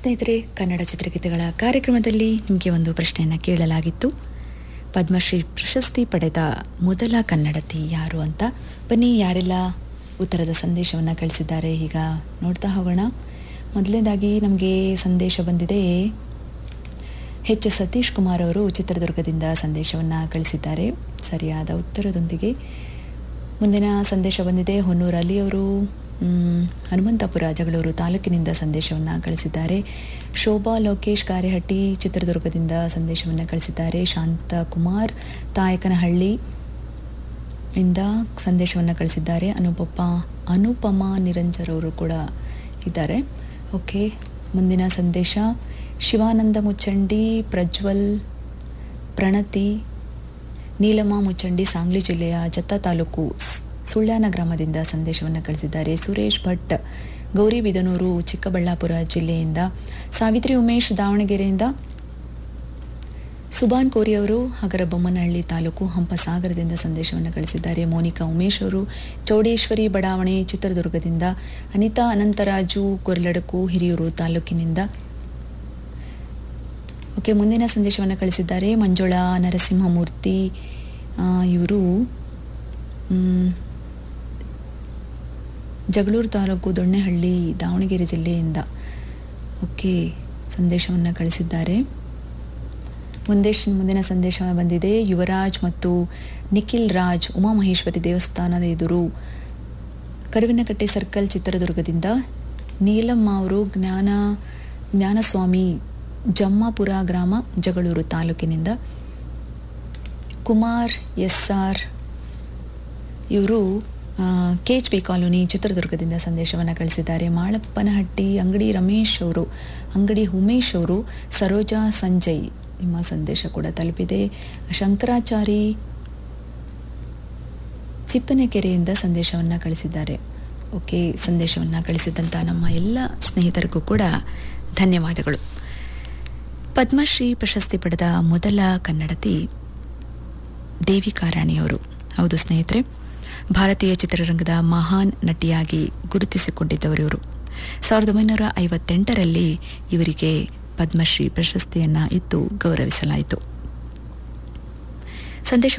ಸ್ನೇಹಿತರೆ ಕನ್ನಡ ಚಿತ್ರಗೀತೆಗಳ ಕಾರ್ಯಕ್ರಮದಲ್ಲಿ ನಿಮಗೆ ಒಂದು ಪ್ರಶ್ನೆಯನ್ನು ಕೇಳಲಾಗಿತ್ತು ಪದ್ಮಶ್ರೀ ಪ್ರಶಸ್ತಿ ಪಡೆದ ಮೊದಲ ಕನ್ನಡತಿ ಯಾರು ಅಂತ ಬನ್ನಿ ಯಾರೆಲ್ಲ ಉತ್ತರದ ಸಂದೇಶವನ್ನು ಕಳಿಸಿದ್ದಾರೆ ಈಗ ನೋಡ್ತಾ ಹೋಗೋಣ ಮೊದಲನೇದಾಗಿ ನಮಗೆ ಸಂದೇಶ ಬಂದಿದೆ ಎಚ್ ಸತೀಶ್ ಕುಮಾರ್ ಅವರು ಚಿತ್ರದುರ್ಗದಿಂದ ಸಂದೇಶವನ್ನು ಕಳಿಸಿದ್ದಾರೆ ಸರಿಯಾದ ಉತ್ತರದೊಂದಿಗೆ ಮುಂದಿನ ಸಂದೇಶ ಬಂದಿದೆ ಹೊನ್ನೂರು ಅಲಿ ಅವರು ಮ್, ಹನುಮಂತಪುರ ಜಗಳೂರು ತಾಲೂಕಿನಿಂದ ಸಂದೇಶವನ್ನು ಕಳಿಸಿದ್ದಾರೆ ಶೋಭಾ ಲೋಕೇಶ್ ಕಾರೆಹಟ್ಟಿ ಚಿತ್ರದುರ್ಗದಿಂದ ಸಂದೇಶವನ್ನು ಕಳಿಸಿದ್ದಾರೆ ಶಾಂತಕುಮಾರ್ ತಾಯಕನಹಳ್ಳಿ ಇಂದ ಸಂದೇಶವನ್ನು ಕಳಿಸಿದ್ದಾರೆ ಅನುಪಪ ಅನುಪಮಾ ನಿರಂಜರ್ ಅವರು ಕೂಡ ಇದ್ದಾರೆ ಓಕೆ ಮುಂದಿನ ಸಂದೇಶ ಶಿವಾನಂದ ಮುಚ್ಚಂಡಿ ಪ್ರಜ್ವಲ್ ಪ್ರಣತಿ ನೀಲಮ ಮುಚ್ಚಂಡಿ ಸಾಂಗ್ಲಿ ಜಿಲ್ಲೆಯ ಜತ್ತ ತಾಲೂಕು ಸ್- ಸುಳ್ಯಾನ ಗ್ರಾಮದಿಂದ ಸಂದೇಶವನ್ನು ಕಳಿಸಿದ್ದಾರೆ ಸುರೇಶ್ ಭಟ್ ಗೌರಿಬಿದನೂರು ಚಿಕ್ಕಬಳ್ಳಾಪುರ ಜಿಲ್ಲೆಯಿಂದ ಸಾವಿತ್ರಿ ಉಮೇಶ್ ದಾವಣಗೆರೆಯಿಂದ ಸುಬಾನ್ ಕೋರಿ ಅವರು ಹಗರಬೊಮ್ಮನಹಳ್ಳಿ ತಾಲೂಕು ಹಂಪಸಾಗರದಿಂದ ಸಂದೇಶವನ್ನು ಕಳಿಸಿದ್ದಾರೆ ಮೋನಿಕಾ ಉಮೇಶ್ ಅವರು ಚೌಡೇಶ್ವರಿ ಬಡಾವಣೆ ಚಿತ್ರದುರ್ಗದಿಂದ ಅನಿತಾ ಅನಂತರಾಜು ಕೊರ್ಲಡಕು ಹಿರಿಯೂರು ತಾಲೂಕಿನಿಂದ ಓಕೆ ಮುಂದಿನ ಸಂದೇಶವನ್ನು ಕಳಿಸಿದ್ದಾರೆ ಮಂಜುಳಾ ನರಸಿಂಹಮೂರ್ತಿ ಇವರು ಜಗಳೂರು ತಾಲೂಕು ದೊಣ್ಣೆಹಳ್ಳಿ ದಾವಣಗೆರೆ ಜಿಲ್ಲೆಯಿಂದ ಓಕೆ ಸಂದೇಶವನ್ನು ಕಳಿಸಿದ್ದಾರೆ ಮುಂದೆ ಶ್- ಮುಂದಿನ ಸಂದೇಶ ಬಂದಿದೆ ಯುವರಾಜ್ ಮತ್ತು ನಿಖಿಲ್ ರಾಜ್ ಉಮಾಮಹೇಶ್ವರಿ ದೇವಸ್ಥಾನದ ಎದುರು ಕರುವಿನಕಟ್ಟೆ ಸರ್ಕಲ್ ಚಿತ್ರದುರ್ಗದಿಂದ ನೀಲಮ್ಮ ಅವರು ಜ್ಞಾನ ಜ್ಞಾನಸ್ವಾಮಿ ಜಮ್ಮಾಪುರ ಗ್ರಾಮ ಜಗಳೂರು ತಾಲೂಕಿನಿಂದ ಕುಮಾರ್ ಎಸ್ ಆರ್ ಇವರು ಕೆ ಎಚ್ ಬಿ ಕಾಲೋನಿ ಚಿತ್ರದುರ್ಗದಿಂದ ಸಂದೇಶವನ್ನು ಕಳಿಸಿದ್ದಾರೆ ಮಾಳಪ್ಪನಹಟ್ಟಿ ಅಂಗಡಿ ರಮೇಶ್ ಅವರು ಅಂಗಡಿ ಉಮೇಶ್ ಅವರು ಸರೋಜಾ ಸಂಜಯ್ ನಿಮ್ಮ ಸಂದೇಶ ಕೂಡ ತಲುಪಿದೆ ಶಂಕರಾಚಾರಿ ಚಿಪ್ಪನಕೆರೆಯಿಂದ ಸಂದೇಶವನ್ನು ಕಳಿಸಿದ್ದಾರೆ ಓಕೆ ಸಂದೇಶವನ್ನು ಕಳಿಸಿದಂಥ ನಮ್ಮ ಎಲ್ಲ ಸ್ನೇಹಿತರಿಗೂ ಕೂಡ ಧನ್ಯವಾದಗಳು ಪದ್ಮಶ್ರೀ ಪ್ರಶಸ್ತಿ ಪಡೆದ ಮೊದಲ ಕನ್ನಡತಿ ದೇವಿಕಾ ರಾಣಿಯವರು ಹೌದು ಸ್ನೇಹಿತರೆ ಭಾರತೀಯ ಚಿತ್ರರಂಗದ ಮಹಾನ್ ನಟಿಯಾಗಿ ಗುರುತಿಸಿಕೊಂಡಿದ್ದವರು ಇವರು ಸಾವಿರದ ಒಂಬೈನೂರ ಐವತ್ತೆಂಟರಲ್ಲಿ ಇವರಿಗೆ ಪದ್ಮಶ್ರೀ ಪ್ರಶಸ್ತಿಯನ್ನು ಇತ್ತು ಗೌರವಿಸಲಾಯಿತು ಸಂದೇಶ